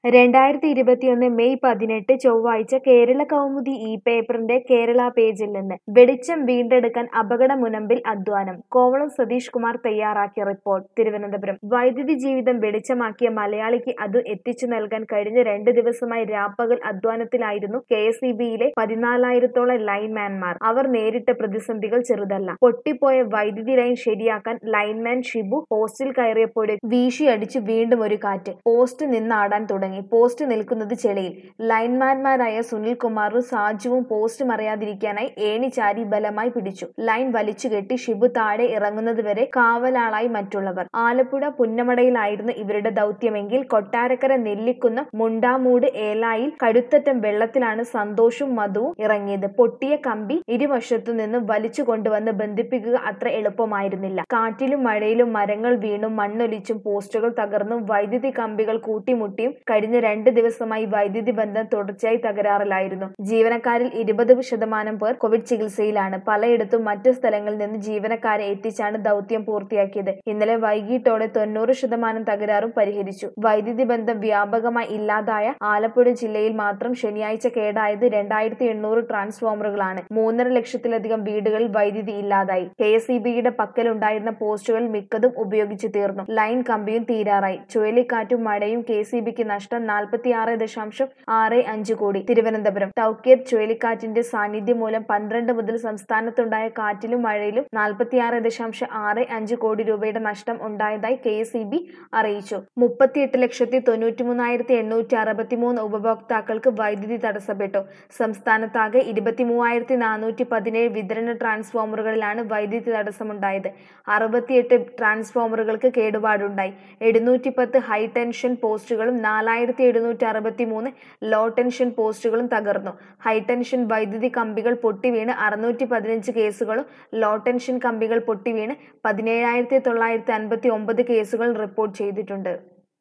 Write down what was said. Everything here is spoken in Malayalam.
രണ്ടായിരത്തി ഇരുപത്തിയൊന്ന് മെയ് പതിനെട്ട് ചൊവ്വാഴ്ച കേരള കൗമുദി ഈ പേപ്പറിന്റെ കേരള പേജിൽ നിന്ന് വെളിച്ചം വീണ്ടെടുക്കാൻ അപകട മുനമ്പിൽ അധ്വാനം കോവളം സതീഷ് കുമാർ തയ്യാറാക്കിയ റിപ്പോർട്ട് തിരുവനന്തപുരം വൈദ്യുതി ജീവിതം വെളിച്ചമാക്കിയ മലയാളിക്ക് അത് എത്തിച്ചു നൽകാൻ കഴിഞ്ഞ രണ്ട് ദിവസമായി രാപ്പകൽ അധ്വാനത്തിലായിരുന്നു കെ എസ് ഇ ബിയിലെ പതിനാലായിരത്തോളം ലൈൻമാൻമാർ അവർ നേരിട്ട പ്രതിസന്ധികൾ ചെറുതല്ല പൊട്ടിപ്പോയ വൈദ്യുതി ലൈൻ ശരിയാക്കാൻ ലൈൻമാൻ ഷിബു പോസ്റ്റിൽ കയറിയപ്പോഴേ വീശിയടിച്ചു വീണ്ടും ഒരു കാറ്റ് പോസ്റ്റ് നിന്നാടാൻ തുടങ്ങി പോസ്റ്റ് നിൽക്കുന്നത് ചെളിയിൽ ലൈൻമാൻമാരായ സുനിൽ കുമാറും സാജുവും പോസ്റ്റ് മറിയാതിരിക്കാനായി ഏണി ചാരി ബലമായി പിടിച്ചു ലൈൻ വലിച്ചുകെട്ടി ഷിബു താഴെ ഇറങ്ങുന്നതുവരെ കാവലാളായി മറ്റുള്ളവർ ആലപ്പുഴ പുന്നമടയിലായിരുന്നു ഇവരുടെ ദൗത്യമെങ്കിൽ കൊട്ടാരക്കര നെല്ലിക്കുന്ന മുണ്ടാമൂട് ഏലായിൽ കടുത്തറ്റം വെള്ളത്തിലാണ് സന്തോഷും മധുവും ഇറങ്ങിയത് പൊട്ടിയ കമ്പി ഇരുവശത്തു നിന്നും വലിച്ചു കൊണ്ടുവന്ന് ബന്ധിപ്പിക്കുക അത്ര എളുപ്പമായിരുന്നില്ല കാറ്റിലും മഴയിലും മരങ്ങൾ വീണും മണ്ണൊലിച്ചും പോസ്റ്റുകൾ തകർന്നും വൈദ്യുതി കമ്പികൾ കൂട്ടിമുട്ടിയും കഴിഞ്ഞ രണ്ട് ദിവസമായി വൈദ്യുതി ബന്ധം തുടർച്ചയായി തകരാറിലായിരുന്നു ജീവനക്കാരിൽ ഇരുപത് ശതമാനം പേർ കോവിഡ് ചികിത്സയിലാണ് പലയിടത്തും മറ്റ് സ്ഥലങ്ങളിൽ നിന്ന് ജീവനക്കാരെ എത്തിച്ചാണ് ദൗത്യം പൂർത്തിയാക്കിയത് ഇന്നലെ വൈകിട്ടോടെ തൊണ്ണൂറ് ശതമാനം തകരാറും പരിഹരിച്ചു വൈദ്യുതി ബന്ധം വ്യാപകമായി ഇല്ലാതായ ആലപ്പുഴ ജില്ലയിൽ മാത്രം ശനിയാഴ്ച കേടായത് രണ്ടായിരത്തി എണ്ണൂറ് ട്രാൻസ്ഫോമറുകളാണ് മൂന്നര ലക്ഷത്തിലധികം വീടുകളിൽ വൈദ്യുതി ഇല്ലാതായി കെ എസ് ഇ ബിയുടെ പക്കലുണ്ടായിരുന്ന പോസ്റ്റുകൾ മിക്കതും ഉപയോഗിച്ചു തീർന്നു ലൈൻ കമ്പിയും തീരാറായി ചുഴലിക്കാറ്റും മഴയും കെ സി ബിക്ക് നഷ്ടം നാൽപ്പത്തിയാറ് ദശാംശം ആറ് അഞ്ച് കോടി തിരുവനന്തപുരം തൗക്കേത് ചുഴലിക്കാറ്റിന്റെ സാന്നിധ്യം മൂലം പന്ത്രണ്ട് മുതൽ സംസ്ഥാനത്തുണ്ടായ കാറ്റിലും മഴയിലും നാൽപ്പത്തിയാറ് ദശാംശം ആറ് അഞ്ച് കോടി രൂപയുടെ നഷ്ടം ഉണ്ടായതായി കെ എസ് ഇ ബി അറിയിച്ചു മുപ്പത്തിയെട്ട് ലക്ഷത്തി തൊണ്ണൂറ്റി മൂന്നായിരത്തി എണ്ണൂറ്റി അറുപത്തിമൂന്ന് ഉപഭോക്താക്കൾക്ക് വൈദ്യുതി തടസ്സപ്പെട്ടു സംസ്ഥാനത്താകെ ഇരുപത്തി മൂവായിരത്തി നാനൂറ്റി പതിനേഴ് വിതരണ ട്രാൻസ്ഫോമറുകളിലാണ് വൈദ്യുതി തടസ്സമുണ്ടായത് അറുപത്തിയെട്ട് ട്രാൻസ്ഫോമറുകൾക്ക് കേടുപാടുണ്ടായി എഴുന്നൂറ്റി പത്ത് ഹൈ ടെൻഷൻ പോസ്റ്റുകളും നാലായിരത്തി എഴുന്നൂറ്റി അറുപത്തി മൂന്ന് ലോ ടെൻഷൻ പോസ്റ്റുകളും തകർന്നു ഹൈ ടെൻഷൻ വൈദ്യുതി കമ്പികൾ പൊട്ടിവീണ് അറുന്നൂറ്റി പതിനഞ്ച് കേസുകളും ലോ ടെൻഷൻ കമ്പികൾ പൊട്ടിവീണ് പതിനേഴായിരത്തി തൊള്ളായിരത്തി അൻപത്തി ഒമ്പത് കേസുകൾ റിപ്പോർട്ട് ചെയ്തിട്ടുണ്ട്